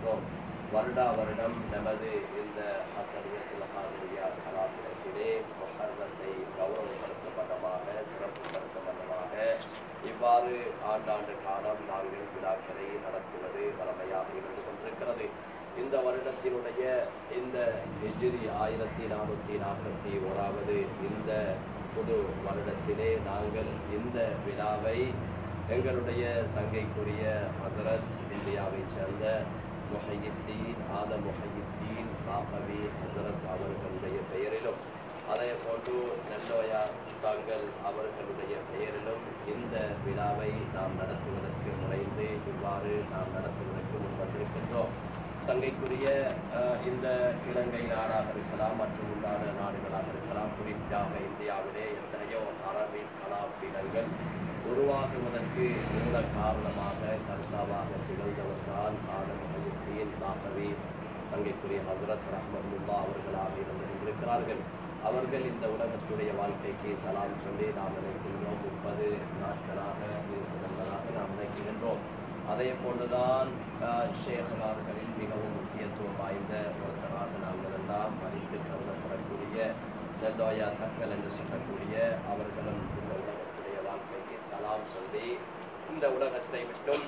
கொண்டிருக்கின்றோம் வருடா வருடம் நமது இந்த அசரியத்தில் காவிரியா கலாபுரத்திலே மொஹர்ரத்தை கௌரவப்படுத்தப்பட்டமாக சிறப்புப்படுத்தப்பட்டமாக இவ்வாறு ஆண்டாண்டு காலம் நாங்கள் விழாக்களை நடத்துவது வளமையாக இருந்து கொண்டிருக்கிறது இந்த வருடத்தினுடைய இந்த ஹிஜ்ரி ஆயிரத்தி நானூற்றி நாற்பத்தி ஓராவது இந்த புது வருடத்திலே நாங்கள் இந்த விழாவை எங்களுடைய சங்கைக்குரிய ஹசரத் இந்தியாவைச் சேர்ந்த முஹையுத்தீன் ஆத முஹையுத்தீன் காகவி ஹசரத் அவர்களுடைய பெயரிலும் அதே போன்று நெல்லோயா தாங்கள் அவர்களுடைய பெயரிலும் இந்த விழாவை நாம் நடத்துவதற்கு முனைந்து இவ்வாறு நாம் நடத்துவதற்கு முன்வந்திருக்கின்றோம் சங்கைக்குரிய அஹ், இந்த இலங்கை நாடாக இருக்கலாம் மற்றும் உண்டான நாடுகளாக இருக்கலாம் குறிப்பாக இந்தியாவிலே எத்தனையோ அரபிக் கலாபீடங்கள் உருவாகுவதற்கு மூல காரணமாக கர்த்தாவாக திகழ்ந்தவர்தான் ஆதம் அஜித்தீன் தாகவி சங்கைக்குரிய ஹசரத் ரஹ்மத்துல்லா அவர்களாக இருந்திருக்கிறார்கள் அவர்கள் இந்த உலகத்துடைய வாழ்க்கைக்கு சலாம் சொல்லி நாம் நினைக்கின்றோம் முப்பது நாட்களாக இருப்பதாக நாம் நினைக்கின்றோம் அதே போன்றுதான் ஆஹ், ஷேகலார்களில் மிகவும் முக்கியத்துவம் வாய்ந்த ஒருத்தராக நாங்கள் எல்லாம் மதித்து கருதப்படக்கூடிய நெல்லோயா தக்கல் என்று சொல்லக்கூடிய அவர்களும் இந்த உலகத்துடைய வாழ்க்கைக்கு சலாம் சொல்லி இந்த உலகத்தை விட்டும்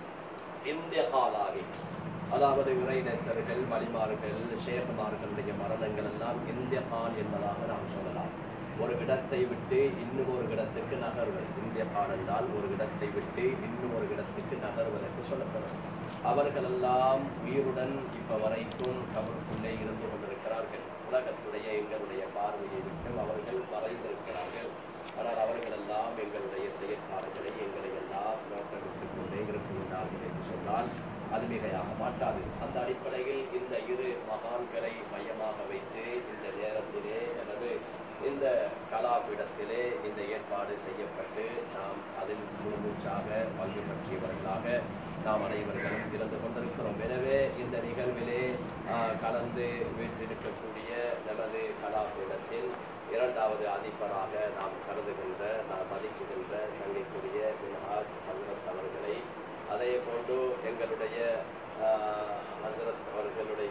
இந்திய காலாகி அதாவது இறைநேசர்கள் வழிமார்கள் ஷேகுமார்களுடைய மரணங்கள் எல்லாம் இந்திய கால் என்பதாக நாம் சொல்லலாம் ஒரு இடத்தை விட்டு இன்னும் ஒரு இடத்துக்கு நகர்வது இந்திய கால் என்றால் ஒரு இடத்தை விட்டு இன்னும் ஒரு இடத்துக்கு நகர்வதற்கு சொல்லப்படும் அவர்களெல்லாம் உயிருடன் இப்ப வரைக்கும் கபருக்குள்ளே இருந்து கொண்டிருக்கிறார்கள் உலகத்துடைய எங்களுடைய பார்வையை விட்டு அவர்கள் மறைந்திருக்கிறார்கள் ஆனால் அவர்களெல்லாம் எங்களுடைய செயற்பாடுகளை எங்களை எல்லாம் நோட்டமிட்டுக் கொண்டே இருக்கின்றார்கள் என்று சொன்னால் அது மிகையாக மாட்டாது அந்த அடிப்படையில் இந்த இரு மகான்களை மையமாக வைத்து இந்த நேரத்திலே எனது இந்த கலாபீடத்திலே இந்த ஏற்பாடு செய்யப்பட்டு நாம் அதில் முழுமூச்சாக பங்கு பற்றியவர்களாக நாம் அனைவர்களும் இருந்து கொண்டிருக்கிறோம் எனவே இந்த நிகழ்விலே ஆஹ், கலந்து வீற்றிருக்கக்கூடிய நமது கலாபீடத்தில் இரண்டாவது அதிபராக நாம் கருதுகின்ற நாம் மதிக்குகின்ற சங்கைக்குரிய மின்ஹாஜ் ஹசரத் அவர்களை அதே போன்று எங்களுடைய ஆஹ், ஹசரத் அவர்களுடைய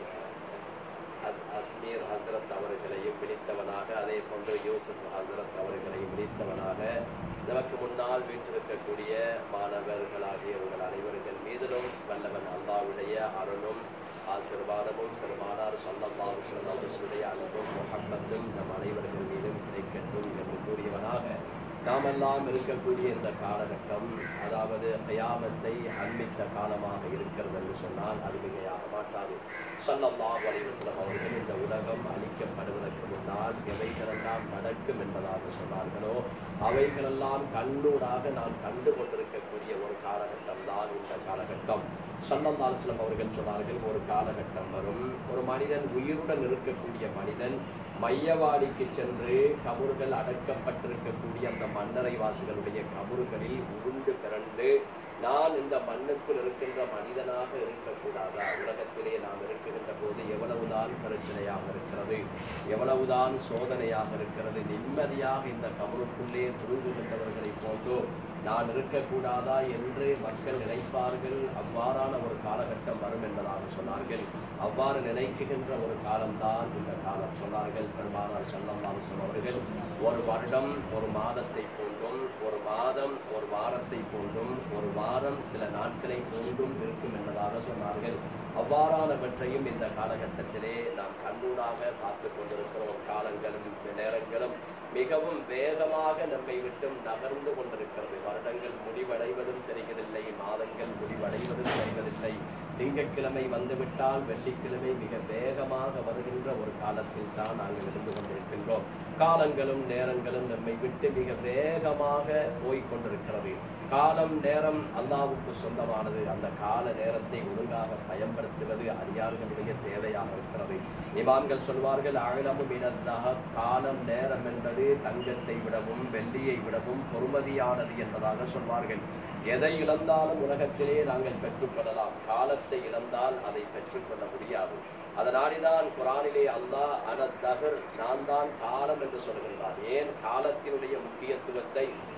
அஸ்- அஸ்மீர் ஹசரத் அவர்களையும் விழித்தவனாக அதே போன்று யூசுப் ஹசரத் அவர்களையும் விழித்தவனாக நமக்கு முன்னால் வீற்றிருக்கக்கூடிய மாணவர்களாகிய உங்கள் அனைவர்கள் மீதிலும் வல்லவன் அல்லாவுடைய அருளும் ஆசீர்வாதமும் பெருமானார் சொல்லல்லாஹு அவர்களுடைய அன்பும் முகப்பத்தும் நம் அனைவர்கள் மீதும் கிடைக்கட்டும் என்று கூறியவனாக நாமெல்லாம் இருக்கக்கூடிய இந்த காலகட்டம் அதாவது கயாமத்தை அண்மித்த காலமாக இருக்கிறது என்று சொன்னால் அது மிகையாக மாட்டாது ஸல்லல்லாஹு அலைஹி வஸல்லம் அவர்கள் இந்த உலகம் அழிக்கப்படுவதற்கு முன்னால் எவைகளெல்லாம் நடக்கும் என்பதாக சொன்னார்களோ அவைகளெல்லாம் கண்ணூடாக நாம் கண்டு கொண்டிருக்கக்கூடிய ஒரு காலகட்டம் தான் இந்த காலகட்டம் ஸல்லல்லாஹு அலைஹி வஸல்லம் அவர்கள் சொன்னார்கள் ஒரு காலகட்டம் வரும் ஒரு மனிதன் உயிருடன் இருக்கக்கூடிய மனிதன் மையவாடிக்கு சென்று கபறுகள் அடக்கப்பட்டிருக்கக்கூடிய அந்த மன்னரை வாசிகளுடைய கபறுகளில் உருண்டு பிறண்டு நான் இந்த மண்ணுக்குள் இருக்கின்ற மனிதனாக இருக்கக்கூடாதா உலகத்திலே நாம் இருக்கின்ற போது எவ்வளவுதான் பிரச்சனையாக இருக்கிறது எவ்வளவுதான் சோதனையாக இருக்கிறது நிம்மதியாக இந்த கபருக்குள்ளே துருங்குகின்றவர்களை போன்றோ நான் இருக்கக்கூடாதா என்று மக்கள் நினைப்பார்கள் அவ்வாறான ஒரு காலகட்டம் வரும் என்பதாக சொன்னார்கள் அவ்வாறு நினைக்குகின்ற ஒரு காலம்தான் இந்த காலம் சொன்னார்கள் பெருமானார் செல்லம்மான் சொன்னவர்கள் ஒரு வருடம் ஒரு மாதத்தை போன்றும் ஒரு மாதம் ஒரு வாரத்தை போன்றும் ஒரு வாரம் சில நாட்களை போன்றும் இருக்கும் என்பதாக சொன்னார்கள் அவ்வாறானவற்றையும் இந்த காலகட்டத்திலே நாம் கண்ணூடாக பார்த்து கொண்டிருக்கிறோம் காலங்களும் நேரங்களும் மிகவும் வேகமாக நம்மை விட்டும் நகர்ந்து கொண்டிருக்கிறது வருடங்கள் முடிவடைவதும் தெரிவதில்லை மாதங்கள் முடிவடைவதும் தெரிவதில்லை திங்கட்கிழமை வந்துவிட்டால் வெள்ளிக்கிழமை மிக வேகமாக வருகின்ற ஒரு காலத்தில் தான் நாங்கள் இருந்து கொண்டிருக்கின்றோம் காலங்களும் நேரங்களும் நம்மை விட்டு மிக வேகமாக போய்க் கொண்டிருக்கிறது காலம் நேரம் அல்லாவுக்கு சொந்தமானது அந்த கால நேரத்தை ஒழுங்காக பயன்படுத்துவது அடியார்களுடைய தேவையாக இருக்கிறது இமாம்கள் சொல்வார்கள் அழலமும் இனத்தாக காலம் நேரம் என்பது தங்கத்தை விடவும் வெள்ளியை விடவும் பொறுமதியானது என்பதாக சொல்வார்கள் எதை இழந்தாலும் உலகத்திலே நாங்கள் பெற்றுக்கொள்ளலாம் காலத்தை இழந்தால் அதை பெற்றுக்கொள்ள முடியாது அதனாடிதான் குரானிலே அல்லாஹ் அனத்தகர் நான் தான் காலம் என்று சொல்கின்றான் ஏன் காலத்தினுடைய முக்கியத்துவத்தை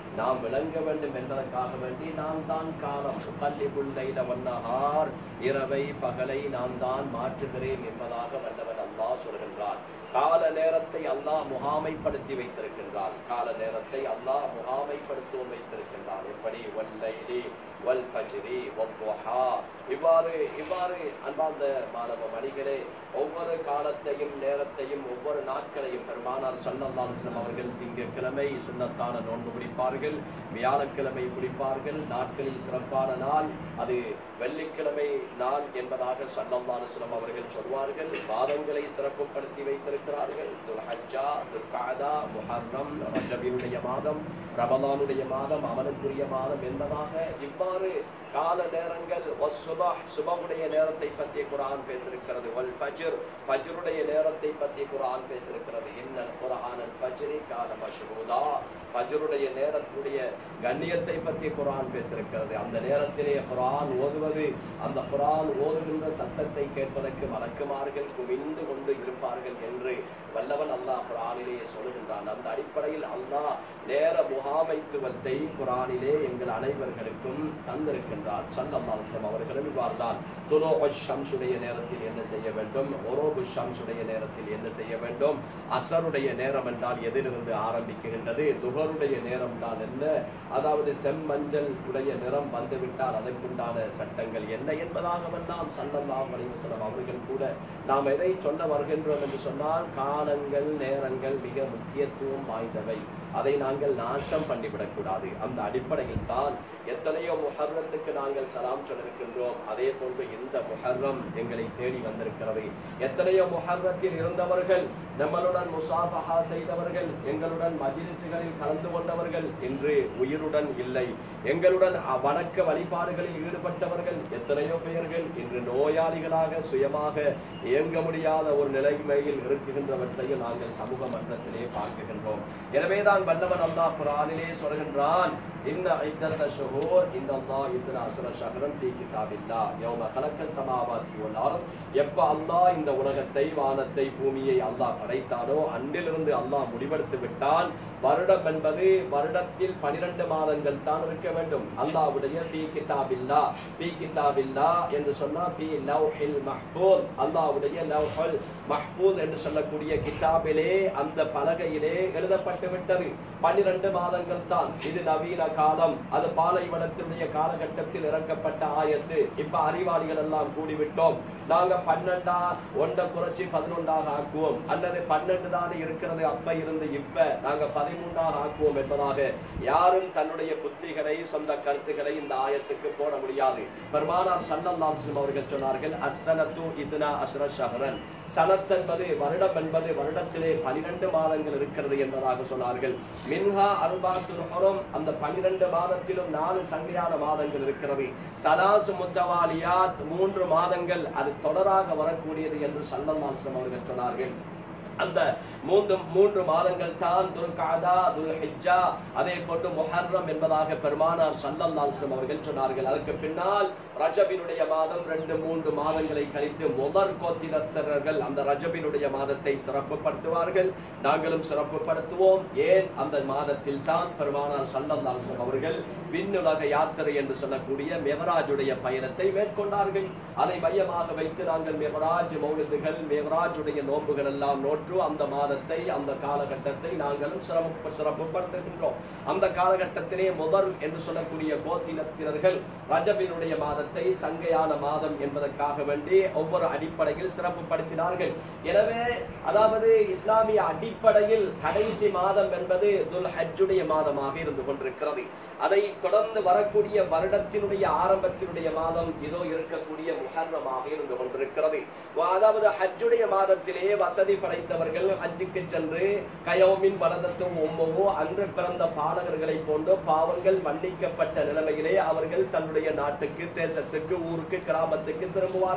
நாம் விளங்க வேண்டும் என்பதற்காக வேண்டி நாம் தான் காலம் பள்ளிபுள்ளைல வண்ணஹார் இரவை பகலை நான் தான் மாற்றுகிறேன் என்பதாக வல்லவன் அல்லாஹ் சொல்கின்றான் கால நேரத்தை அல்லாஹ் முகாமைப்படுத்தி வைத்திருக்கின்றான் கால நேரத்தை அல்லாஹ் முகாமைப்படுத்துவோம் வைத்திருக்கின்றான் எப்படி வல்லைலி வல் ஃபஜ்ரி வத்துஹா இவ்வாறு இவ்வாறு அன்பார்ந்த மாணவ மணிகளே ஒவ்வொரு காலத்தையும் நேரத்தையும் ஒவ்வொரு நாட்களையும் பெருமானார் சல்லல்லாஹு அலைஹி வஸல்லம் அவர்கள் திங்கட்கிழமை சுன்னத்தான நோன்பு பிடிப்பார்கள் வியாழக்கிழமை பிடிப்பார்கள் நாட்களில் சிறப்பான நாள் அது வெள்ளிக்கிழமை நாள் என்பதாக சல்லல்லாஹு அலைஹி வஸல்லம் அவர்கள் சொல்வார்கள் மாதங்களை சிறப்புப்படுத்தி வைத்திருக்கிறார்கள் துல்ஹஜ்ஜா துல்காதா முஹர்ரம் ரஜபினுடைய மாதம் ரமலானுடைய மாதம் அவனுக்குரிய மாதம் என்பதாக இவ்வாறு கால நேரங்கள் வஸ்ஸுபஹ் சுபஹுடைய நேரத்தை பற்றி குர்ஆன் பேசியிருக்கிறது வல் ஃபஜ்ர் ஃபஜ்ருடைய நேரத்தை பற்றி குர்ஆன் பேசியிருக்கிறது இன்னல் குர்ஆனல் ஃபஜ்ரி கான மஷ்ஹூதா ஃபஜ்ருடைய நேரத்துடைய கண்ணியத்தை பற்றி குர்ஆன் பேசியிருக்கிறது அந்த நேரத்திலே குர்ஆன் ஓதுவது அந்த குர்ஆன் ஓதுகின்ற சத்தத்தை கேட்பதற்கு மலக்குமார்கள் குவிந்து கொண்டு இருப்பார்கள் என்று வல்லவன் அல்லாஹ் குர்ஆனிலே சொல்லுகின்றான் அந்த அடிப்படையில் அல்லாஹ் நேர முகாமைத்துவத்தை குர்ஆனிலே எங்கள் அனைவர்களுக்கும் தந்திருக்கின்றார் சல்லல்லாஹு அலைஹி வஸல்லம் அவர்களும் இவ்வாறுதான் துலோ ஷம்சுடைய நேரத்தில் என்ன செய்ய வேண்டும் ஒரோபு ஷம்சுடைய நேரத்தில் என்ன செய்ய வேண்டும் அசருடைய நேரம் என்றால் எதிலிருந்து ஆரம்பிக்கின்றது துகருடைய நேரம் தான் என்ன அதாவது செம்மஞ்சள் உடைய நிறம் வந்துவிட்டால் அதற்குண்டான சட்டங்கள் என்ன என்பதாகவெல்லாம் சல்லல்லாஹு அலைஹி வஸல்லம் அவர்கள் கூட நாம் எதை சொல்ல வருகின்றோம் என்று சொன்னால் காலங்கள் நேரங்கள் மிக முக்கியத்துவம் வாய்ந்தவை அதை நாங்கள் நாசம் பண்ணிவிடக் கூடாது அந்த அடிப்படையில் தான் எத்தனையோ முஹர்ரத்துக்கு நாங்கள் சலாம் சொல்லிருக்கின்றோம் அதே போன்று இந்த முஹர்ரம் எங்களை தேடி வந்திருக்கிறது எத்தனையோ முஹர்ரத்தில் இருந்தவர்கள் நம்மளுடன் முசாஃபஹா செய்தவர்கள் எங்களுடன் மஜிலிசுகளில் கலந்து கொண்டவர்கள் இன்று உயிருடன் இல்லை எங்களுடன் அ- வணக்க வழிபாடுகளில் ஈடுபட்டவர்கள் எத்தனையோ பெயர்கள் இன்று நோயாளிகளாக சுயமாக இயங்க முடியாத ஒரு நிலைமையில் இருக்குகின்றவற்றையும் நாங்கள் சமூக மன்றத்திலே பார்க்கின்றோம் எனவேதான் வல்லவன் அல்லாஹ் குரானிலே சொல்கின்றான் இன்ன ஐத்தத்த ஷுஹூர் இந்த அல்லாஹ் இத்தனை அசுர ஷஹரம் ஃபீ கிதாபில்லா யௌம கலக்க சமாவாத்தி வல் அர்த் எப்ப அல்லாஹ் இந்த உலகத்தை வானத்தை பூமியை அல்லாஹ் படைத்தானோ அன்றிலிருந்து அல்லாஹ் முடிவெடுத்து விட்டான் வருடம் என்பது வருடத்தில் பனிரெண்டு மாதங்கள் தான் இருக்க வேண்டும் அல்லாஹ்வுடைய ஃபீ கிதாபில்லா ஃபீ கிதாபில்லா என்று சொன்னா ஃபீ லவ்ஹில் மஹ்ஃபூஸ் அல்லாஹ்வுடைய லவ்ஹுல் மஹ்ஃபூஸ் என்று சொல்லக்கூடிய கிதாபிலே அந்த பலகையிலே எழுதப்பட்டு விட்டது பன்னிரண்டு மாதங்கள் தான் இது நவீன காலம் அது பாலைவனத்தினுடைய காலகட்டத்தில் இறக்கப்பட்ட ஆயத்து இப்ப அறிவாளிகள் எல்லாம் கூடிவிட்டோம் நாங்க பன்னெண்டா ஒன்றை குறைச்சி பதினொன்றாக ஆக்குவோம் அல்லது பன்னெண்டு தானே இருக்கிறது அப்ப இருந்து இப்ப நாங்க பதிமூன்றாக ஆக்குவோம் என்பதாக யாரும் தன்னுடைய புத்திகளை சொந்த கருத்துக்களை இந்த ஆயத்துக்கு போட முடியாது பெருமானார் சல்லல்லாஹு அலைஹி வஸல்லம் அவர்கள் சொன்னார்கள் அஸ்ஸனத்து இத்னா அஸ்ர ஷஹரன் சனத் என்பது வருடம் என்பது வருடத்திலே பனிரெண்டு மாதங்கள் இருக்கிறது என்பதாக சொன்னார்கள் மின்ஹா அருபாத்துல் ஹுரம் அந்த பனிரெண்டு மாதத்திலும் நாலு சங்கையான மாதங்கள் இருக்கிறது சலாசு முத்தவாலியாத் மூன்று மாதங்கள் அது தொடராக வரக்கூடியது என்று சல்லல்லாஹு அலைஹி வஸல்லம் அவர்கள் சொன்னார்கள் அந்த மூன்று மூன்று மாதங்கள் தான் துல்காதா துல்ஹிஜ்ஜா அதே போன்று முஹர்ரம் என்பதாக பெருமானார் ஸல்லல்லாஹு அலைஹி வஸல்லம் அவர்கள் சொன்னார்கள் அதற்கு பின்னால் ரஜபினுடைய மாதம் ரெண்டு மூன்று மாதங்களை கழித்து முதற் கோத்திரத்தர்கள் அந்த ரஜபினுடைய மாதத்தை சிறப்புப்படுத்துவார்கள் நாங்களும் சிறப்புப்படுத்துவோம் ஏன் அந்த மாதத்தில் தான் பெருமானார் ஸல்லல்லாஹு அலைஹி வஸல்லம் அவர்கள் விண்ணுலக யாத்திரை என்று சொல்லக்கூடிய மெகராஜுடைய பயணத்தை மேற்கொண்டார்கள் அதை மையமாக வைத்து நாங்கள் மெகராஜ் மௌலிதுகள் மெகராஜுடைய நோன்புகள் எல்லாம் நோற்று அந்த மாதத்தை அந்த காலகட்டத்தை நாங்களும் சிறப்பு சிறப்புப்படுத்துகின்றோம் அந்த காலகட்டத்திலே முதல் என்று சொல்லக்கூடிய கோத்தினத்தினர்கள் ரஜபினுடைய மாதத்தை சங்கையான மாதம் என்பதற்காக வேண்டி ஒவ்வொரு அடிப்படையில் சிறப்புப்படுத்தினார்கள் எனவே அதாவது இஸ்லாமிய அடிப்படையில் கடைசி மாதம் என்பது துல் ஹஜ்ஜுடைய மாதமாக இருந்து கொண்டிருக்கிறது அதை தொடர்ந்து வரக்கூடிய வருடத்தினுடைய ஆரம்பத்தினுடைய மாதம் இதோ இருக்கக்கூடிய முஹர்ரமாக இருந்து கொண்டிருக்கிறது அதாவது ஹஜ்ஜுடைய மாதத்திலே வசதி படைத்தவர்கள் ஹஜ்ஜுக்கு சென்று கயோமின் வலதத்தும் உம்மவோ அன்று பிறந்த பாடகர்களை போன்று பாவங்கள் மன்னிக்கப்பட்ட நிலைமையிலே அவர்கள் தன்னுடைய நாட்டுக்கு தேசத்துக்கு ஊருக்கு கிராமத்துக்கு திரும்புவார்கள்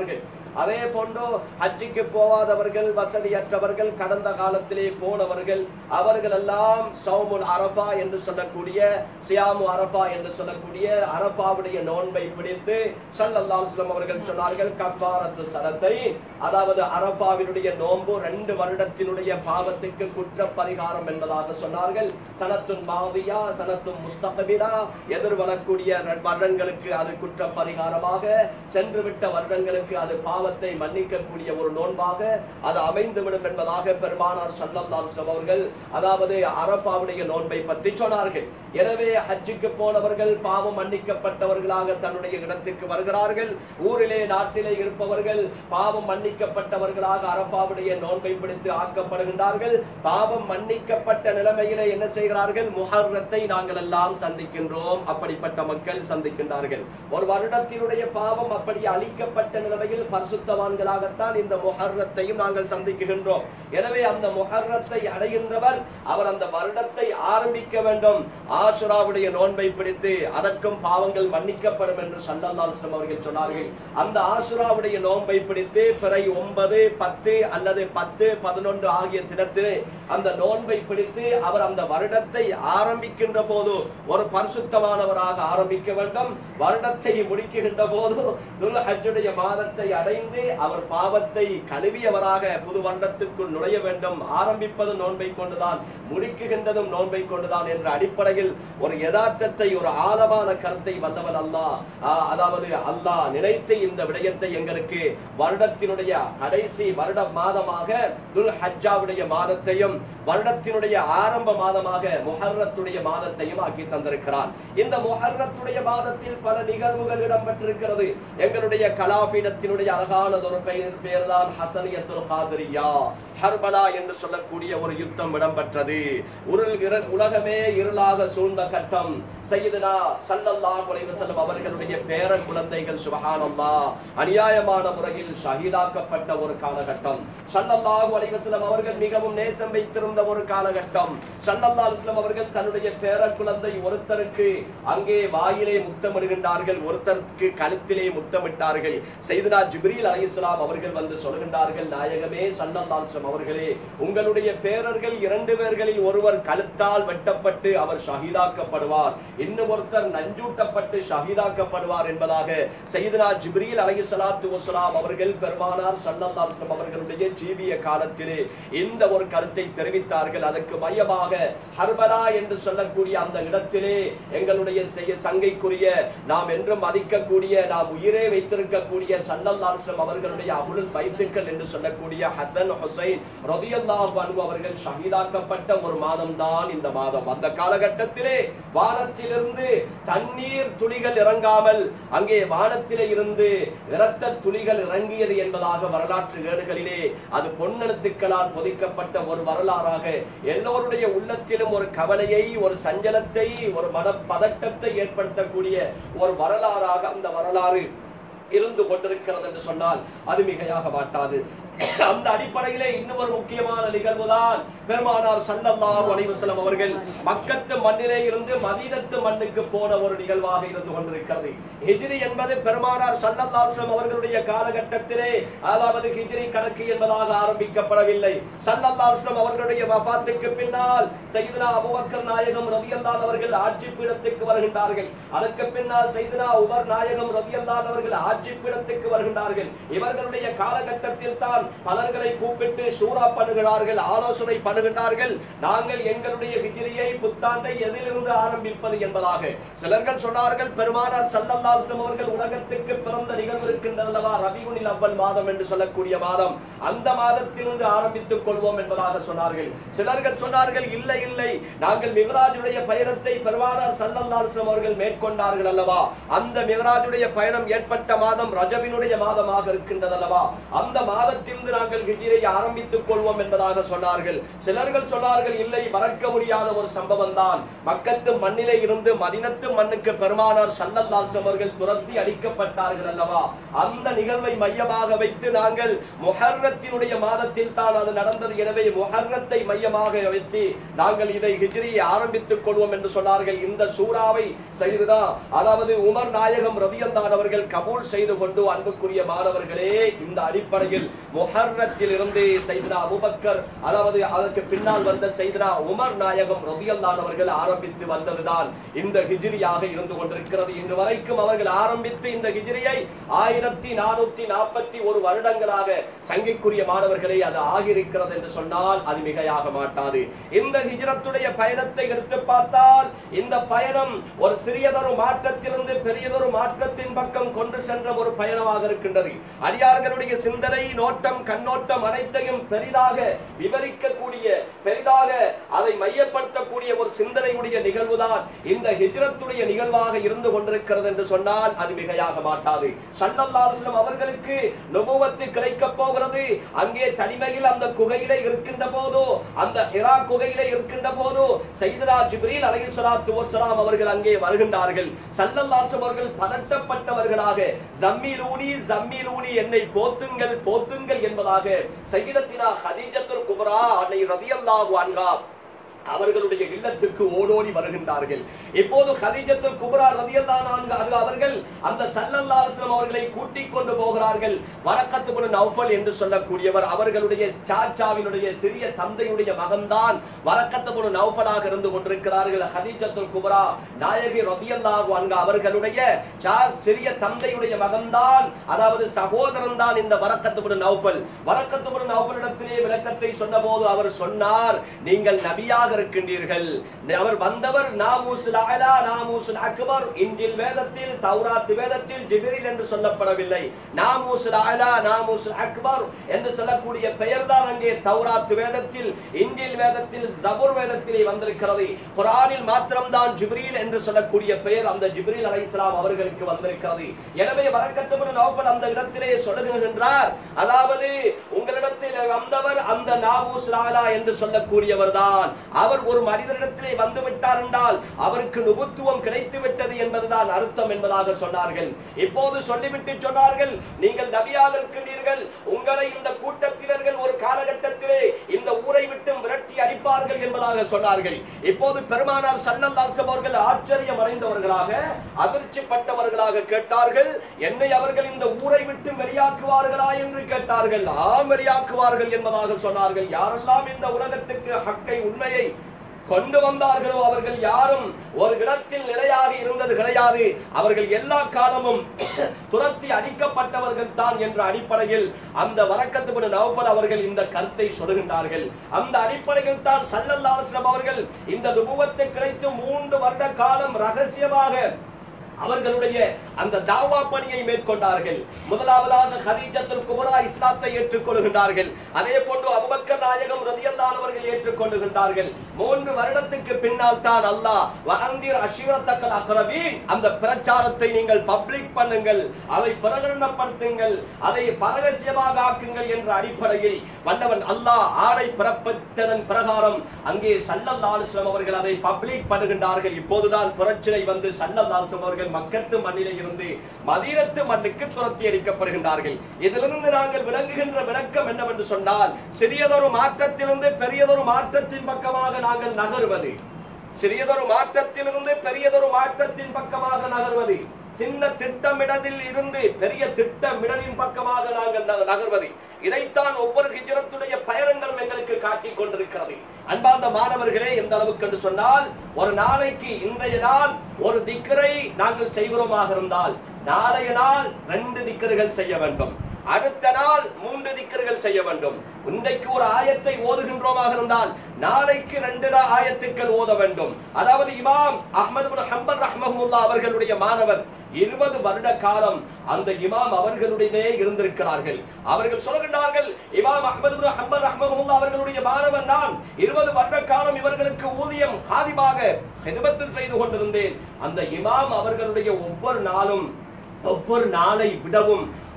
அதே போன்று ஹஜ்ஜிக்கு போகாதவர்கள் வசதியற்றவர்கள் கடந்த காலத்திலே போனவர்கள் அவர்கள் எல்லாம் சௌமுல் அரபா என்று சொல்லக்கூடிய சியாமு அரபா என்று சொல்லக்கூடிய அரபாவுடைய நோன்பை பிடித்து ஸல்லல்லாஹு அலைஹி வஸல்லம் அவர்கள் சொன்னார்கள் கஃபாரத்து சரத்தை அதாவது அரபாவினுடைய நோன்பு ரெண்டு வருடத்தினுடைய பாவத்துக்கு குற்ற பரிகாரம் என்பதாக சொன்னார்கள் சனத்துன் மாவியா சனத்துன் முஸ்தகபிலா எதிர்வரக்கூடிய வருடங்களுக்கு அது குற்ற பரிகாரமாக சென்று விட்ட வருடங்களுக்கு அது பாவத்தை மன்னிக்கக்கூடிய ஒரு நோன்பாக அது அமைந்துவிடும் என்பதாக பெருமானார் ஸல்லல்லாஹு அலைஹி வஸல்லம் அவர்கள் அதாவது அரபாவுடைய நோன்பை பற்றி சொன்னார்கள் எனவே ஹஜ்ஜுக்கு போனவர்கள் பாவம் மன்னிக்கப்பட்டவர்களாக தன்னுடைய இடத்துக்கு வருகிறார்கள் ஊரிலே நாட்டிலே இருப்பவர்கள் பாவம் மன்னிக்கப்பட்டவர்களாக அரபாவுடைய நோன்பை பிடித்து ஆக்கப்படுகின்றார்கள் பாவம் மன்னிக்கப்பட்ட நிலைமையிலே என்ன செய்கிறார்கள் முஹர்ரத்தை நாங்கள் எல்லாம் சந்திக்கின்றோம் அப்படிப்பட்ட மக்கள் சந்திக்கின்றார்கள் ஒரு வருடத்தினுடைய பாவம் அப்படி அழிக்கப்பட்ட நிலைமையில் பரிசுத்தவான்களாகத்தான் இந்த முஹர்ரத்தையும் நாங்கள் சந்திக்கின்றோம் எனவே அந்த முஹர்ரத்தை அடைகின்றவர் அவர் அந்த வருடத்தை ஆரம்பிக்க வேண்டும் ஆசுராவுடைய நோன்பை பிடித்து அதற்கும் பாவங்கள் மன்னிக்கப்படும் என்று சல்லல்லாஹு அவர்கள் சொன்னார்கள் அந்த ஆசுராவுடைய நோன்பை பிடித்து பிறை ஒன்பது பத்து அல்லது பத்து பதினொன்று ஆகிய தினத்திலே அந்த நோன்பை பிடித்து அவர் அந்த வருடத்தை ஆரம்பிக்கின்ற போது ஒரு பரிசுத்தமானவராக ஆரம்பிக்க வேண்டும் வருடத்தை முடிக்கின்ற போது துல் ஹஜ்ஜுடைய மாதத்தை அடைந்து அவர் பாவத்தை கழுவியவராக புது வருடத்துக்குள் நுழைய வேண்டும் ஆரம்பிப்பது நோன்பை கொண்டுதான் முடிக்குகின்றதும் நோன்பை கொண்டுதான் என்ற அடிப்படையில் ஒரு யதார்த்தத்தை ஒரு ஆழமான கருத்தை வந்தவன் அல்லாஹ் ஆஹ், அதாவது அல்லாஹ் நினைத்து இந்த விடயத்தை எங்களுக்கு வருடத்தினுடைய கடைசி வருட மாதமாக துல் ஹஜ்ஜாவுடைய மாதத்தையும் வருடத்தினுடைய ஆரம்ப மாதமாக முஹர்ரத்துடைய மாதத்தையும் ஆக்கி தந்திருக்கிறான் இந்த முஹர்ரத்துடைய மாதத்தில் பல நிகழ்வுகள் இடம்பெற்றிருக்கிறது எங்களுடைய கலாபீடத்தினுடைய அழகானதொரு பெயர் பெயர்தான் ஹசனியத்துல் காதிரியா ஹர்பலா என்று சொல்லக்கூடிய ஒரு யுத்தம் இடம்பெற்றது உருள் இர- உலகமே இருளாக சூழ்ந்த கட்டம் சையதுனா ஸல்லல்லாஹு அலைஹி வஸல்லம் அவர்களுடைய பேர குழந்தைகள் சுபஹானல்லாஹ் அநியாயமான முறையில் ஷஹீதாக்கப்பட்ட ஒரு காலகட்டம் ஸல்லல்லாஹு அலைஹி வஸல்லம் அவர்கள் மிகவும் நேசம் வைத்திருந்த ஒரு காலகட்டம் ஸல்லல்லாஹு அலைஹி வஸல்லம் அவர்கள் தன்னுடைய பேர குழந்தை ஒருத்தருக்கு அங்கே வாயிலே முத்தமிடுகின்றார்கள் ஒருத்தருக்கு கழுத்திலே முத்தமிட்டார்கள் செய்தனா ஜிப்ரீல் அலைஹிஸ்ஸலாம் அவர்கள் வந்து சொல்கின்றார்கள் நாயகமே ஸல்லல்லாஹு அலைஹி வஸல்லம் அவர்களே உங்களுடைய பேரர்கள் இரண்டு பேர்களில் ஒருவர் கழுத்தால் வெட்டப்பட்டு அவர் ஷஹீதாக்கப்படுவார் இன்னும் ஒருத்தர் நஞ்சூட்டப்பட்டு ஷஹீதாக்கப்படுவார் என்பதாக செய்தனா ஜிப்ரீல் அலைஹிஸ்ஸலாத்து வஸலாம் அவர்கள் பெருமானார் ஸல்லல்லாஹு அலைஹி வஸல்லம் அவர்களுடைய ஜீவிய காலத்திலே இந்த ஒரு கருத்தை தெரிவித்தார்கள் அதற்கு மையமாக ஹர்பலா என்று சொல்லக்கூடிய அந்த இடத்திலே எங்களுடைய செய்ய சங்கைக்குரிய நாம் என்றும் மதிக்கக்கூடிய நாம் உயிரே வைத்திருக்கக்கூடிய ஸல்லல்லாஹு அலைஹி வஸல்லம் அவர்களுடைய அபுல் பைத்துக்கள் என்று சொல்லக்கூடிய ஹசன் ஹுசைன் ரலியல்லாஹு அன்ஹு அவர்கள் ஷஹீதாக்கப்பட்ட ஒரு மாதம் தான் இந்த மாதம் அந்த காலகட்டத்திலே வானத்திலிருந்து தண்ணீர் துளிகள் இறங்காமல் அங்கே வானத்திலே இருந்து இரத்த துளிகள் இறங்கியது என்பதாக வரலாற்று ஏடுகளிலே அது பொன்னெழுத்துக்களால் பொதிக்கப்பட்ட ஒரு வரலாறாக எல்லோருடைய உள்ளத்திலும் ஒரு கவலையை ஒரு சஞ்சலத்தை ஒரு மன பதட்டத்தை ஏற்படுத்தக்கூடிய ஒரு வரலாறாக அந்த வரலாறு இருந்து கொண்டிருக்கிறது என்று சொன்னால் அது மிகையாக மாட்டாது அந்த அடிப்படையிலே இன்னும் ஒரு முக்கியமான நிகழ்வுதான் பெருமானார் ஸல்லல்லாஹு அலைஹி வஸல்லம் அவர்கள் மக்கத்து மண்ணிலே இருந்து மதீனத்து மண்ணுக்கு போன ஒரு நிகழ்வாக இருந்து கொண்டிருக்கிறது ஹிஜ்ரி என்பது பெருமானார் ஸல்லல்லாஹு அலைஹி வஸல்லம் அவர்களுடைய காலகட்டத்திலே அதாவது ஹிஜ்ரி கணக்கு என்பதாக ஆரம்பிக்கப்படவில்லை ஸல்லல்லாஹு அலைஹி வஸல்லம் அவர்களுடைய வஃபாத்துக்கு பின்னால் சையதுனா அபூபக்கர் நாயகம் ரலியல்லாஹு அவர்கள் ஆட்சி பீடத்துக்கு வருகின்றார்கள் அதற்கு பின்னால் சையதுனா உமர் நாயகம் ரலியல்லாஹு அவர்கள் ஆட்சி பீடத்துக்கு வருகின்றார்கள் இவர்களுடைய காலகட்டத்தில் தான் பலர்களை கூப்பிட்டு சூரா பண்ணுகிறார்கள் ஆலோசனை பண்ணுகின்றார்கள் நாங்கள் எங்களுடைய விஜிரியை புத்தாண்டை எதிலிருந்து ஆரம்பிப்பது என்பதாக சிலர்கள் சொன்னார்கள் பெருமானார் ஸல்லல்லாஹு அலைஹி வஸல்லம் அவர்கள் உலகத்துக்கு பிறந்த நிகழ்வு இருக்கின்றதல்லவா ரபியுனில் அவ்வல் மாதம் என்று சொல்லக்கூடிய மாதம் அந்த மாதத்திலிருந்து ஆரம்பித்துக் கொள்வோம் என்பதாக சொன்னார்கள் சிலர்கள் சொன்னார்கள் இல்லை இல்லை நாங்கள் மிகராஜுடைய பயணத்தை பெருமானார் ஸல்லல்லாஹு அலைஹி வஸல்லம் அவர்கள் மேற்கொண்டார்கள் அல்லவா அந்த மிகராஜுடைய பயணம் ஏற்பட்ட மாதம் ரஜபினுடைய மாதமாக இருக்கின்றது அல்லவா அந்த மாதத்தில் மாதத்திலிருந்து நாங்கள் ஹிஜ்ரை ஆரம்பித்துக் கொள்வோம் என்பதாக சொன்னார்கள் சிலர்கள் சொன்னார்கள் இல்லை மறக்க முடியாத ஒரு சம்பவம் தான் மக்கத்து மண்ணிலே இருந்து மதினத்து மண்ணுக்கு பெருமானார் சல்லல்லாஹு அவர்கள் துரத்தி அடிக்கப்பட்டார்கள் அல்லவா அந்த நிகழ்வை மையமாக வைத்து நாங்கள் முஹர்ரத்தினுடைய மாதத்தில் தான் அது நடந்தது எனவே முஹர்ரத்தை மையமாக வைத்து நாங்கள் இதை ஹிஜ்ரியை ஆரம்பித்துக் கொள்வோம் என்று சொன்னார்கள் இந்த சூறாவை செய்துதா அதாவது உமர் நாயகம் ரதியந்தான் அவர்கள் கபூல் செய்து கொண்டு அன்புக்குரிய மாணவர்களே இந்த அடிப்படையில் முஹர்ரத்தில் இருந்து செய்தனா அபுபக்கர் அதாவது அதற்கு பின்னால் வந்த செய்தனா உமர் நாயகம் ரதியந்தான் அவர்கள் ஆரம்பித்து வந்ததுதான் இந்த ஹிஜ்ரியாக இருந்து கொண்டிருக்கிறது இன்று வரைக்கும் அவர்கள் ஆரம்பித்து இந்த ஹிஜ்ரியை ஆயிரத்தி நானூத்தி நாற்பத்தி ஒரு வருடங்களாக சங்கைக்குரிய மாணவர்களே அது ஆகியிருக்கிறது என்று சொன்னால் அது மிகையாக மாட்டாது இந்த ஹிஜ்ரத்துடைய பயணத்தை எடுத்து பார்த்தால் இந்த பயணம் ஒரு சிறியதொரு மாற்றத்திலிருந்து பெரியதொரு மாற்றத்தின் பக்கம் கொண்டு சென்ற ஒரு பயணமாக இருக்கின்றது அடியார்களுடைய சிந்தனை நோட்டம் கண்ணோட்டம் அனைத்தையும் பெரிதாக விவரிக்கக்கூடிய பெரிதாக அதை மையப்படுத்தக்கூடிய ஒரு சிந்தனையுடைய நிகழ்வுதான் இந்த ஹிஜ்ரத்துடைய நிகழ்வாக இருந்து கொண்டிருக்கிறது என்று சொன்னால் அது மிகையாக மாட்டாது சல்லல்லாஹு அலைஹி வஸல்லம் அவர்களுக்கு நுபுவத்து கிடைக்க போகிறது அங்கே தனிமையில் அந்த குகையிலே இருக்கின்ற போதோ அந்த இரா குகையிலே இருக்கின்ற போதோ சையதுனா ஜிப்ரீல் அலைஹிஸ்ஸலாத்து வஸ்ஸலாம் அவர்கள் அங்கே வருகின்றார்கள் சல்லல்லாஹு அலைஹி அவர்கள் பதட்டப்பட்டவர்களாக ஜம்மீலூனி ஜம்மீலூனி என்னை போத்துங்கள் போத்துங்கள் என்பதாக சையதத்தினா ஹதீஜத்துல் குப்ரா அன்னை ரலியல்லாஹு அன்ஹா அவர்களுடைய இல்லத்துக்கு ஓடோடி வருகின்றார்கள் இப்போது ஹதீஜத்துல் குப்ரா ரலியல்லாஹு அன்ஹா அது அவர்கள் அந்த ஸல்லல்லாஹு அலைஹி வஸல்லம் அவர்களை கூட்டிக் கொண்டு போகிறார்கள் வரக்கத்து பின் நௌஃபல் என்று சொல்லக்கூடியவர் அவர்களுடைய சாச்சாவினுடைய சிறிய தந்தையுடைய மகன்தான் வரக்கத்து பின் நௌஃபலாக இருந்து கொண்டிருக்கிறார்கள் ஹதீஜத்துல் குப்ரா நாயகி ரலியல்லாஹு அன்ஹா அவர்களுடைய சா சிறிய தந்தையுடைய மகன்தான் அதாவது சகோதரன் தான் இந்த வரக்கத்து பின் நௌஃபல் வரக்கத்து பின் நௌஃபலிடத்திலே விளக்கத்தை சொன்னபோது அவர் சொன்னார் நீங்கள் நபியாக இருக்கின்றீர்கள் அவர் வந்தவர் நாமூசுல் அலா நாமூசுல் அக்பர் இன்றில் வேதத்தில் தௌராத் வேதத்தில் ஜிப்ரீல் என்று சொல்லப்படவில்லை நாமூசுல் அலா நாமூசுல் அக்பர் என்று சொல்லக்கூடிய பெயர்தான் அங்கே தௌராத் வேதத்தில் இன்றில் வேதத்தில் ஜபுர் வேதத்திலே வந்திருக்கிறது குரானில் மாத்திரம்தான் ஜிப்ரீல் என்று சொல்லக்கூடிய பெயர் அந்த ஜிப்ரீல் அலைஹிஸ்ஸலாம் அவர்களுக்கு வந்திருக்கிறது எனவே வரக்கத்துபுன் நௌஃபல் அந்த இடத்திலே சொல்லுகின்றார் அதாவது உங்களிடத்தில் வந்தவர் அந்த நாமூஸ் லாலா என்று சொல்லக்கூடியவர் தான் அவர் ஒரு மனிதனிடத்திலே வந்து விட்டார் என்றால் அவருக்கு நுபுத்துவம் கிடைத்து விட்டது என்பதுதான் அர்த்தம் என்பதாக சொன்னார்கள் இப்போது சொல்லிவிட்டு சொன்னார்கள் நீங்கள் நபியாக இருக்கின்றீர்கள் உங்களை இந்த கூட்டத்தினர்கள் ஒரு காலகட்டத்திலே இந்த ஊரை விட்டு விரட்டி அடிப்பார்கள் என்பதாக சொன்னார்கள் இப்போது பெருமானார் சல்லல்லாஹு அவர்கள் ஆச்சரியம் அடைந்தவர்களாக அதிர்ச்சிப்பட்டவர்களாக கேட்டார்கள் என்னை அவர்கள் இந்த ஊரை விட்டு வெளியாக்குவார்களா என்று கேட்டார்கள் ஆம் வெளியாக்குவார்கள் என்பதாக சொன்னார்கள் யாரெல்லாம் இந்த உலகத்துக்கு ஹக்கை உண்மையை கொண்டு வந்தார்களோ அவர்கள் யாரும் ஒரு இடத்தில் நிலையாக இருந்தது கிடையாது அவர்கள் எல்லா காலமும் துரத்தி அடிக்கப்பட்டவர்கள் தான் என்ற அடிப்படையில் அந்த வரக்கத்து நவபல் அவர்கள் இந்த கருத்தை சொல்கின்றார்கள் அந்த அடிப்படையில் தான் சல்லல்லாஹு அவர்கள் இந்த நுபுவத்தை கிடைத்து மூன்று வருட காலம் ரகசியமாக அவர்களுடைய அந்த தாவா பணியை மேற்கொண்டார்கள் முதலாவதாக ஹதீஜத்துல் குபரா இஸ்லாத்தை ஏற்றுக்கொள்கின்றார்கள் அதே போன்று அபுபக்கர் நாயகம் ரதியல்லான் அவர்கள் ஏற்றுக்கொள்ளுகின்றார்கள் மூன்று வருடத்துக்கு பின்னால் தான் அல்லாஹ் வஅந்திர் அஷீரத்தக்கல் அக்ரபீன் அந்த பிரச்சாரத்தை நீங்கள் பப்ளிக் பண்ணுங்கள் அதை பிரகடனப்படுத்துங்கள் அதை பரகசியமாக ஆக்குங்கள் என்ற அடிப்படையில் வல்லவன் அல்லாஹ் ஆடை பிறப்பித்ததன் பிரகாரம் அங்கே சல்லல்லாஹு அவர்கள் அதை பப்ளிக் பண்ணுகின்றார்கள் இப்போதுதான் பிரச்சனை வந்து சல்லல்லாஹு அவர்கள் மக்கத்து மண்ணிலே இருந்து மதீனத்து மண்ணுக்கு துரத்தி அடிக்கப்படுகின்றார்கள் இதிலிருந்து நாங்கள் விளங்குகின்ற விளக்கம் என்னவென்று சொன்னால் சிறியதொரு மாற்றத்திலிருந்து பெரியதொரு மாற்றத்தின் பக்கமாக நாங்கள் நகர்வது சிறியதொரு மாற்றத்திலிருந்து பெரியதொரு மாற்றத்தின் பக்கமாக நகர்வது சின்ன திட்டமிடலில் இருந்து பெரிய திட்டமிடலின் பக்கமாக நாங்கள் நக- நகர்வது இதைத்தான் ஒவ்வொரு ஹிஜ்ரத்துடைய பயணங்களும் எங்களுக்கு காட்டிக் கொண்டிருக்கிறது அன்பார்ந்த மாணவர்களே எந்த அளவுக்கு என்று சொன்னால் ஒரு நாளைக்கு இன்றைய நாள் ஒரு திக்கரை நாங்கள் செய்கிறோமாக இருந்தால் நாளைய நாள் ரெண்டு திக்கர்கள் செய்ய வேண்டும் அடுத்த நாள் மூன்று திக்கர்கள் செய்ய வேண்டும் இன்றைக்கு ஒரு ஆயத்தை ஓதுகின்றோமாக இருந்தால் நாளைக்கு ரெண்டு நா- ஆயத்துக்கள் ஓத வேண்டும் அதாவது இமாம் அஹ்மது பின் ஹம்பல் ரஹ்மஹுல்லா அவர்களுடைய மாணவர் இருபது வருட காலம் அந்த இமாம் அவர்களுடனே இருந்திருக்கிறார்கள் அவர்கள் சொல்கின்றார்கள் இமாம் அஹ்மது பின் ஹம்பல் ரஹ்மஹுல்லா அவர்களுடைய மாணவன் நான் இருபது வருட காலம் இவர்களுக்கு ஊதியம் காதிமாக ஹிதமத்தில் செய்து கொண்டிருந்தேன் அந்த இமாம் அவர்களுடைய ஒவ்வொரு நாளும் ஒவ்வொரு நாளை விடவும்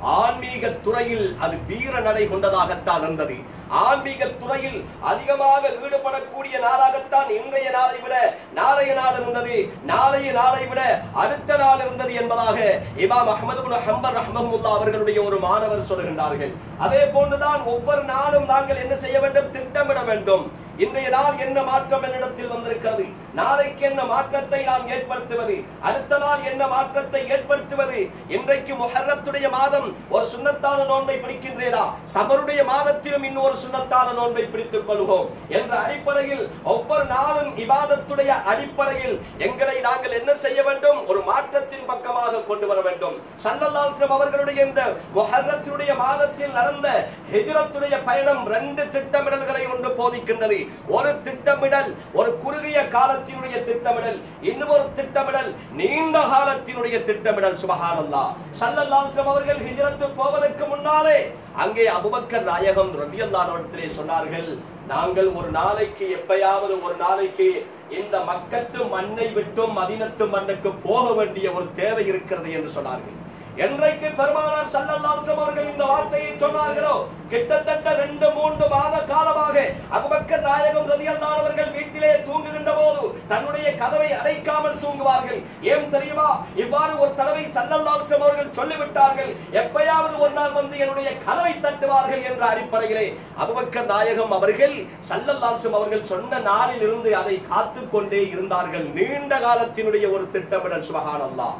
ஆன்மீக துறையில் அது வீர நடை கொண்டதாகத்தான் இருந்தது ஆன்மீக துறையில் அதிகமாக ஈடுபடக்கூடிய நாளாகத்தான் இன்றைய நாளை விட நாளைய நாள் இருந்தது நாளைய நாளை விட அடுத்த நாள் இருந்தது என்பதாக இமாம் அஹமது பின் ஹம்பர் ரஹ்மஹுல்லா அவர்களுடைய ஒரு மாணவர் சொல்கின்றார்கள் அதே போன்றுதான் ஒவ்வொரு நாளும் நாங்கள் என்ன செய்ய வேண்டும் திட்டமிட வேண்டும் இன்றைய நாள் என்ன மாற்றம் என்னிடத்தில் வந்திருக்கிறது நாளைக்கு என்ன மாற்றத்தை நாம் ஏற்படுத்துவது அடுத்த நாள் என்ன மாற்றத்தை ஏற்படுத்துவது இன்றைக்கு முஹர்ரத்துடைய மாதம் ஒரு சுண்ணத்தான நோன்பை பிடிக்கின்றேனா சபருடைய மாதத்திலும் இன்னொரு சுண்ணத்தான நோன்பை பிடித்துக் கொள்வோம் என்ற அடிப்படையில் ஒவ்வொரு நாளும் இபாதத்துடைய அடிப்படையில் எங்களை நாங்கள் என்ன செய்ய வேண்டும் ஒரு மாற்றத்தின் பக்கமாக கொண்டு வர வேண்டும் சல்லல்லாஹு அவர்களுடைய இந்த முஹர்ரத்துடைய மாதத்தில் நடந்த ஹிஜ்ரத்துடைய பயணம் ரெண்டு திட்டமிடல்களை ஒன்று போதிக்கின்றது ஒரு திட்டமிடல் ஒரு குறுகிய காலத்தினுடைய திட்டமிடல் இன்னொரு திட்டமிடல் நீண்ட காலத்தினுடைய திட்டமிடல் சுபஹானல்லாஹ் ஸல்லல்லாஹு அலைஹி அவர்கள் ஹிஜ்ரத்து போவதற்கு முன்னாலே அங்கே அபூபக்கர் நாயகம் ரலியல்லாஹு அன்ஹு சொன்னார்கள் நாங்கள் ஒரு நாளைக்கு எப்பயாவது ஒரு நாளைக்கு இந்த மக்கத்து மண்ணை விட்டும் மதினத்து மண்ணுக்கு போக வேண்டிய ஒரு தேவை இருக்கிறது என்று சொன்னார்கள் என்றைக்கு பெருமானார் சல்லல்லாஹு அவர்கள் இந்த வார்த்தையை சொன்னார்களோ கிட்டத்தட்ட ரெண்டு மூன்று மாத காலமாக அபுபக்கர் நாயகம் ரலியல்லாஹு அவர்கள் வீட்டிலே தூங்குகின்ற போது தன்னுடைய கதவை அடைக்காமல் தூங்குவார்கள் ஏன் தெரியுமா இவ்வாறு ஒரு தடவை சல்லல்லாஹு அவர்கள் சொல்லிவிட்டார்கள் எப்பயாவது ஒரு நாள் வந்து என்னுடைய கதவை தட்டுவார்கள் என்ற அடிப்படையிலே அபுபக்கர் நாயகம் அவர்கள் சல்லல்லாஹு அவர்கள் சொன்ன நாளில் இருந்து அதை காத்துக் கொண்டே இருந்தார்கள் நீண்ட காலத்தினுடைய ஒரு திட்டமிடல் சுபஹானல்லாஹ்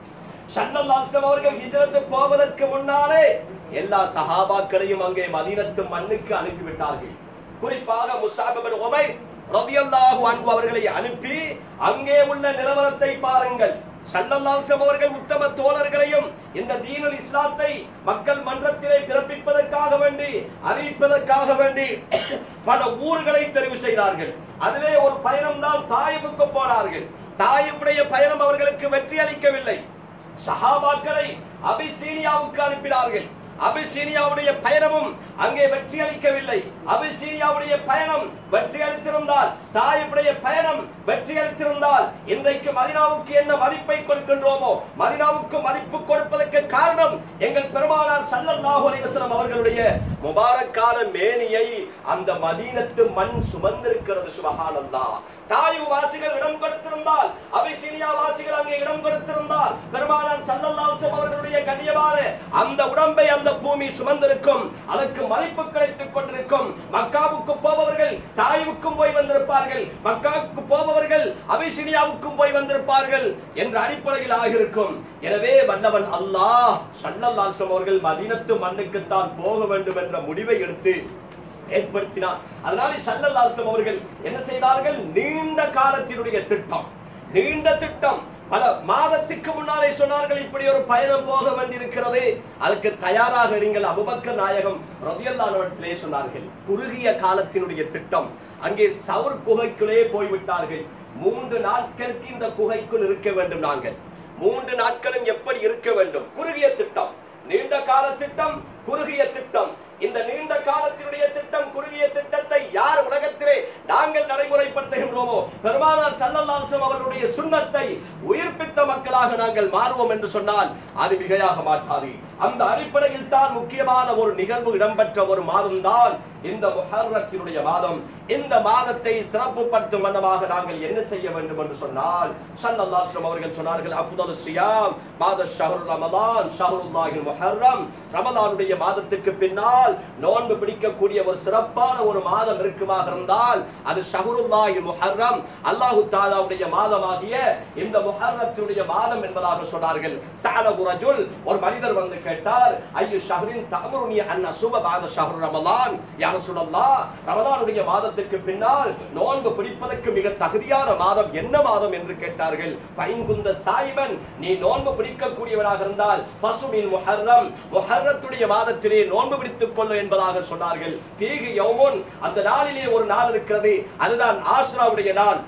சல்லல்லாஹு அவர்கள் ஹிஜ்ரத் போவதற்கு முன்னாலே எல்லா சஹாபாக்களையும் அங்கே மதீனத்து மண்ணுக்கு அனுப்பிவிட்டார்கள் குறிப்பாக முஸாப் இப்னு உமைர் ரலியல்லாஹு அன்ஹு அவர்களை அனுப்பி அங்கே உள்ள நிலவரத்தை பாருங்கள் சல்லல்லாஹு அவர்கள் உத்தம தோழர்களையும் இந்த தீனுல் இஸ்லாத்தை மக்கள் மன்றத்திலே பிறப்பிப்பதற்காக வேண்டி அறிவிப்பதற்காக வேண்டி பல ஊர்களை தெரிவு செய்தார்கள் அதிலே ஒரு பயணம் தான் தாயிபுக்கு போனார்கள் தாயிபுடைய பயணம் அவர்களுக்கு வெற்றி அளிக்கவில்லை சஹாபாக்களை அபிசீனியாவுக்கு அனுப்பினார்கள் அபிசீனியாவுடைய பயணமும் அங்கே வெற்றி அளிக்கவில்லை அபிசீனியாவுடைய பயணம் வெற்றி அளித்திருந்தால் தாயினுடைய பயணம் வெற்றி அளித்திருந்தால் இன்றைக்கு மதினாவுக்கு என்ன மதிப்பை கொடுக்கின்றோமோ மதினாவுக்கு மதிப்பு கொடுப்பதற்கு காரணம் எங்கள் பெருமானார் சல்லல்லாஹு அலைஹி வஸல்லம் அவர்களுடைய முபாரக்கான மேனியை அந்த மதீனத்து மண் சுமந்திருக்கிறது சுபஹானல்லாஹ் தாய் வாசிகள் இடம் கொடுத்திருந்தால் அபிசீனியா வாசிகள் அங்கே இடம் கொடுத்திருந்தால் பெருமானார் சல்லல்லாஹு அலைஹி வஸல்லம் அவர்களுடைய கண்ணியமான அந்த உடம்பை அந்த பூமி சுமந்திருக்கும் அதற்கு மதிப்பு கிடைத்துக் கொண்டிருக்கும் மக்காவுக்கு போபவர்கள் தாய்வுக்கும் போய் வந்திருப்பார்கள் மக்காவுக்கு போபவர்கள் அபிசினியாவுக்கும் போய் வந்திருப்பார்கள் என்ற அடிப்படையில் ஆகியிருக்கும் எனவே வல்லவன் அல்லாஹ் சல்லல்லாஹு அவர்கள் மதீனத்து மண்ணுக்குத்தான் போக வேண்டும் என்ற முடிவை எடுத்து ஏற்படுத்தினார் அதனால சல்லல்லாஹு அவர்கள் என்ன செய்தார்கள் நீண்ட காலத்தினுடைய திட்டம் நீண்ட திட்டம் பல மாதத்துக்கு முன்னாலே சொன்னார்கள் இப்படி ஒரு பயணம் போக வேண்டியிருக்கிறது அதுக்கு தயாராக இருங்கள் அபுபக்கர் நாயகம் ரதியல்லானவற்றிலே சொன்னார்கள் குறுகிய காலத்தினுடைய திட்டம் அங்கே சவுர் குகைக்குள்ளே போய்விட்டார்கள் மூன்று நாட்களுக்கு இந்த குகைக்குள் இருக்க வேண்டும் நாங்கள் மூன்று நாட்களும் எப்படி இருக்க வேண்டும் குறுகிய திட்டம் நீண்ட கால திட்டம் குறுகிய திட்டம் இந்த நீண்ட காலத்தினுடைய திட்டம் குறுகிய திட்டத்தை யார் உலகத்திலே நாங்கள் நடைமுறைப்படுத்துகின்றோமோ பெருமானார் சல்லல்லாஹு அவர்களுடைய சுண்ணத்தை உயிர்ப்பித்த மக்களாக நாங்கள் மாறுவோம் என்று சொன்னால் அது மிகையாக மாட்டாது அந்த அடிப்படையில் தான் முக்கியமான ஒரு நிகழ்வு இடம்பெற்ற ஒரு மாதம் தான் இந்த முஹர்ரத்தினுடைய மாதம் இந்த மாதத்தை சிறப்புப்படுத்தும் வண்ணமாக நாங்கள் என்ன செய்ய வேண்டும் என்று சொன்னால் ஸல்லல்லாஹு அவர்கள் சொன்னார்கள் அஃதலு ஸியாம் மாத ஷஹ்ரு ரமலான் ஷஹ்ருல்லாஹில் முஹர்ரம் ரமலானுடைய மாதத்துக்கு பின்னால் நோன்பு பிடிக்கக்கூடிய ஒரு சிறப்பான ஒரு மாதம் இருக்குமாக இருந்தால் அது ஷஹ்ருல்லாஹில் முஹர்ரம் அல்லாஹு தஆலாவுடைய மாதமாகிய இந்த முஹர்ரத்துடைய மாதம் என்பதாக சொன்னார்கள் சஅலஹு ரஜுல் ஒரு மனிதர் வந்து கேட்டார் ஐயு ஷஹ்ரின் தஅமுருனி அன் அசுப பாத ஷஹ்ரு ரமலான் யா ரசூலல்லாஹ் ரமலானுடைய மாதத்திற்கு பின்னால் நோன்பு பிடிப்பதற்கு மிக தகுதியான மாதம் என்ன மாதம் என்று கேட்டார்கள் பைங்குந்த சாயிபன் நீ நோன்பு பிடிக்கக்கூடியவராக இருந்தால் ஃபசுமின் முஹர்ரம் முஹர்ரத்துடைய மாதத்திலே நோன்பு பிடித்துக் கொள்ளு என்பதாக சொன்னார்கள் பீகு யௌமுன் அந்த நாளிலே ஒரு நாள் இருக்கிறது அதுதான் ஆஸ்ராவுடைய நாள்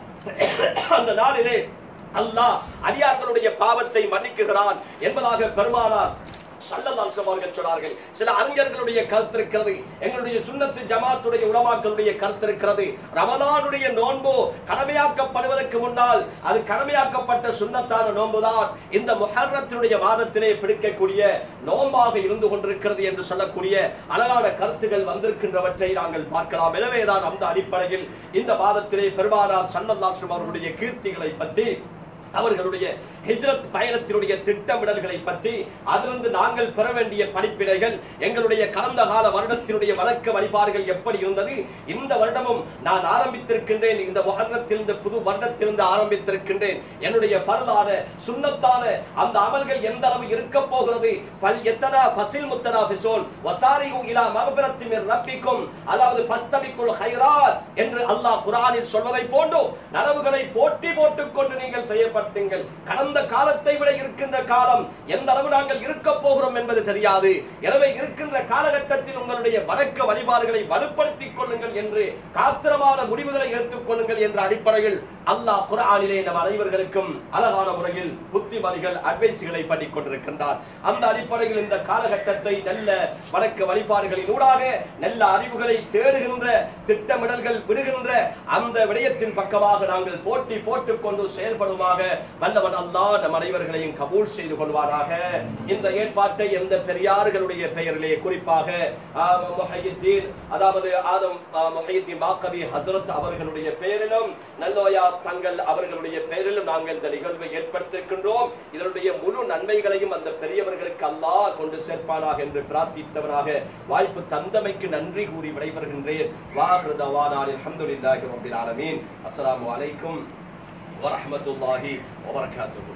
அந்த நாளிலே அல்லாஹ் அடியார்களுடைய பாவத்தை மன்னிக்குகிறான் என்பதாக பெருமானார் சல்லல்லாஹு அவர்கள் சொன்னார்கள் சில அறிஞர்களுடைய கருத்து இருக்கிறது எங்களுடைய சுன்னத்து ஜமாத்துடைய உலமாக்களுடைய கருத்து இருக்கிறது ரமலானுடைய நோன்பு கடமையாக்கப்படுவதற்கு முன்னால் அது கடமையாக்கப்பட்ட சுன்னத்தான நோன்புதான் இந்த முஹர்ரத்தினுடைய மாதத்திலே பிடிக்கக்கூடிய நோன்பாக இருந்து கொண்டிருக்கிறது என்று சொல்லக்கூடிய அழகான கருத்துகள் வந்திருக்கின்றவற்றை நாங்கள் பார்க்கலாம் எனவேதான் அந்த அடிப்படையில் இந்த மாதத்திலே பெருமானார் சல்லல்லாஹு அவர்களுடைய கீர்த்திகளை பற்றி அவர்களுடைய ஹிஜ்ரத் பயணத்தினுடைய திட்டமிடல்களை பற்றி அதிலிருந்து நாங்கள் பெற வேண்டிய படிப்பினைகள் எங்களுடைய கடந்த கால வருடத்தினுடைய வழக்க வழிபாடுகள் எப்படி இருந்தது இந்த வருடமும் நான் ஆரம்பித்திருக்கின்றேன் இந்த முகர்ணத்தில் இந்த புது வருடத்திலிருந்து ஆரம்பித்திருக்கின்றேன் என்னுடைய பரலான சுண்ணத்தான அந்த அமல்கள் எந்த அளவு இருக்க போகிறது பல் எத்தனா பசில் முத்தனா பிசோல் வசாரிகு இலா மகபிரத்தி மிர் ரப்பிக்கும் அதாவது பஸ்தபிக்குல் ஹைராத் என்று அல்லாஹ் குர்ஆனில் சொல்வதை போன்று நனவுகளை போட்டி போட்டுக் கொண்டு நீங்கள் செய்யப்பட்டீங்கள் கடந்த காலத்தை விட இருக்கின்ற காலம் எந்த அளவு நாங்கள் இருக்க போகிறோம் என்பது தெரியாது எனவே இருக்கின்ற காலகட்டத்தில் உங்களுடைய வணக்க வழிபாடுகளை வலுப்படுத்திக் கொள்ளுங்கள் என்று காத்திரமான முடிவுகளை எடுத்துக் கொள்ளுங்கள் என்ற அடிப்படையில் அல்லாஹ் குர்ஆனிலே நம் அனைவர்களுக்கும் அழகான முறையில் புத்திமதிகள் அட்வைஸுகளை பண்ணிக் கொண்டிருக்கின்றார் அந்த அடிப்படையில் இந்த காலகட்டத்தை நல்ல வணக்க வழிபாடுகளின் ஊடாக நல்ல அறிவுகளை தேடுகின்ற திட்டமிடல்கள் விடுகின்ற அந்த விடயத்தின் பக்கமாக நாங்கள் போட்டி போட்டுக் கொண்டு செயல்படுமாக வல்லவன் அல்லாஹ் நம் அனைவர்களையும் கபூல் செய்து கொள்வாராக இந்த ஏற்பாட்டை எந்த பெரியார்களுடைய பெயரிலே குறிப்பாக ஆஹ், முஹையுத்தீன் அதாவது ஆதம் ஆஹ், முஹையுத்தீன் பாக்கவி ஹசரத் அவர்களுடைய பெயரிலும் நல்லோயா தங்கள் அவர்களுடைய பெயரிலும் நாங்கள் இந்த நிகழ்வை ஏற்படுத்திருக்கின்றோம் இதனுடைய முழு நன்மைகளையும் அந்த பெரியவர்களுக்கு அல்லாஹ் கொண்டு சேர்ப்பானாக என்று பிரார்த்தித்தவனாக வாய்ப்பு தந்தமைக்கு நன்றி கூறி விடைபெறுகின்றேன் வாஹ்ருதவானான் அல்ஹம்துலில்லாஹி ரப்பில் ஆலமீன் அஸ்ஸலாமு அலைக்கும் வரஹ்மத்துல்லாஹி வபரகாத்துஹு